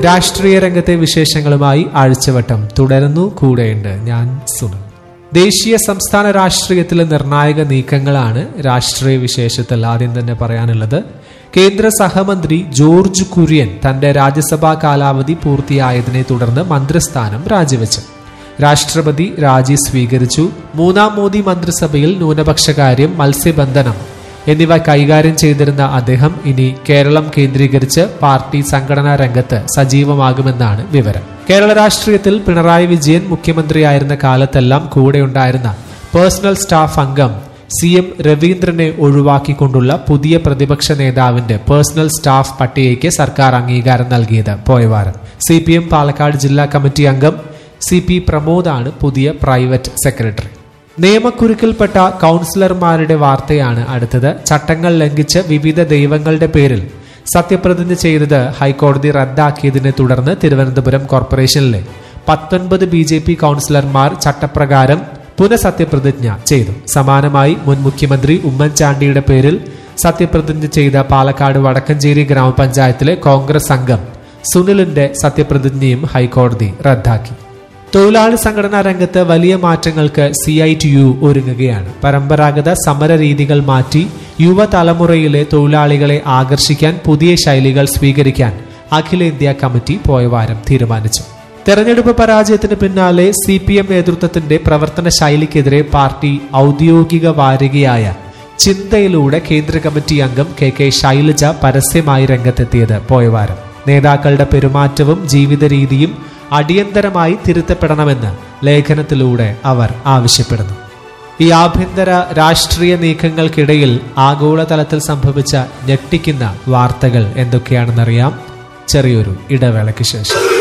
രാഷ്ട്രീയ രംഗത്തെ വിശേഷങ്ങളുമായി ആഴ്ചവട്ടം തുടരുന്നു കൂടെയുണ്ട് ഞാൻ സുനിൽ ദേശീയ സംസ്ഥാന രാഷ്ട്രീയത്തിലെ നിർണായക നീക്കങ്ങളാണ് രാഷ്ട്രീയ വിശേഷത്തിൽ ആദ്യം തന്നെ പറയാനുള്ളത് കേന്ദ്ര സഹമന്ത്രി ജോർജ് കുര്യൻ തന്റെ രാജ്യസഭാ കാലാവധി പൂർത്തിയായതിനെ തുടർന്ന് മന്ത്രിസ്ഥാനം രാജിവെച്ചു രാഷ്ട്രപതി രാജി സ്വീകരിച്ചു മൂന്നാം മോദി മന്ത്രിസഭയിൽ ന്യൂനപക്ഷകാര്യം മത്സ്യബന്ധനം എന്നിവ കൈകാര്യം ചെയ്തിരുന്ന അദ്ദേഹം ഇനി കേരളം കേന്ദ്രീകരിച്ച് പാർട്ടി സംഘടനാ രംഗത്ത് സജീവമാകുമെന്നാണ് വിവരം കേരള രാഷ്ട്രീയത്തിൽ പിണറായി വിജയൻ മുഖ്യമന്ത്രിയായിരുന്ന കാലത്തെല്ലാം കൂടെയുണ്ടായിരുന്ന പേഴ്സണൽ സ്റ്റാഫ് അംഗം സി എം രവീന്ദ്രനെ ഒഴിവാക്കിക്കൊണ്ടുള്ള പുതിയ പ്രതിപക്ഷ നേതാവിന്റെ പേഴ്സണൽ സ്റ്റാഫ് പട്ടികയ്ക്ക് സർക്കാർ അംഗീകാരം നൽകിയത് പോയവാരം സി പി എം പാലക്കാട് ജില്ലാ കമ്മിറ്റി അംഗം സി പി പ്രമോദാണ് പുതിയ പ്രൈവറ്റ് സെക്രട്ടറി നിയമക്കുരുക്കിൽപ്പെട്ട കൗൺസിലർമാരുടെ വാർത്തയാണ് അടുത്തത് ചട്ടങ്ങൾ ലംഘിച്ച് വിവിധ ദൈവങ്ങളുടെ പേരിൽ സത്യപ്രതിജ്ഞ ചെയ്തത് ഹൈക്കോടതി റദ്ദാക്കിയതിനെ തുടർന്ന് തിരുവനന്തപുരം കോർപ്പറേഷനിലെ പത്തൊൻപത് ബി ജെ പി കൗൺസിലർമാർ ചട്ടപ്രകാരം പുനഃസത്യപ്രതിജ്ഞ ചെയ്തു സമാനമായി മുൻ മുഖ്യമന്ത്രി ഉമ്മൻചാണ്ടിയുടെ പേരിൽ സത്യപ്രതിജ്ഞ ചെയ്ത പാലക്കാട് വടക്കഞ്ചേരി ഗ്രാമപഞ്ചായത്തിലെ കോൺഗ്രസ് അംഗം സുനിലിന്റെ സത്യപ്രതിജ്ഞയും ഹൈക്കോടതി റദ്ദാക്കി തൊഴിലാളി സംഘടനാ രംഗത്ത് വലിയ മാറ്റങ്ങൾക്ക് സി ഐ ടി യു ഒരുങ്ങുകയാണ് പരമ്പരാഗത സമര രീതികൾ മാറ്റി യുവതലമുറയിലെ തൊഴിലാളികളെ ആകർഷിക്കാൻ പുതിയ ശൈലികൾ സ്വീകരിക്കാൻ അഖിലേന്ത്യാ കമ്മിറ്റി പോയവാരം തീരുമാനിച്ചു തെരഞ്ഞെടുപ്പ് പരാജയത്തിന് പിന്നാലെ സി പി എം നേതൃത്വത്തിന്റെ പ്രവർത്തന ശൈലിക്കെതിരെ പാർട്ടി ഔദ്യോഗിക വാരികയായ ചിന്തയിലൂടെ കേന്ദ്ര കമ്മിറ്റി അംഗം കെ കെ ശൈലജ പരസ്യമായി രംഗത്തെത്തിയത് പോയവാരം നേതാക്കളുടെ പെരുമാറ്റവും ജീവിത രീതിയും അടിയന്തരമായി തിരുത്തപ്പെടണമെന്ന് ലേഖനത്തിലൂടെ അവർ ആവശ്യപ്പെടുന്നു ഈ ആഭ്യന്തര രാഷ്ട്രീയ നീക്കങ്ങൾക്കിടയിൽ ആഗോളതലത്തിൽ സംഭവിച്ച ഞെട്ടിക്കുന്ന വാർത്തകൾ എന്തൊക്കെയാണെന്നറിയാം ചെറിയൊരു ഇടവേളയ്ക്ക് ശേഷം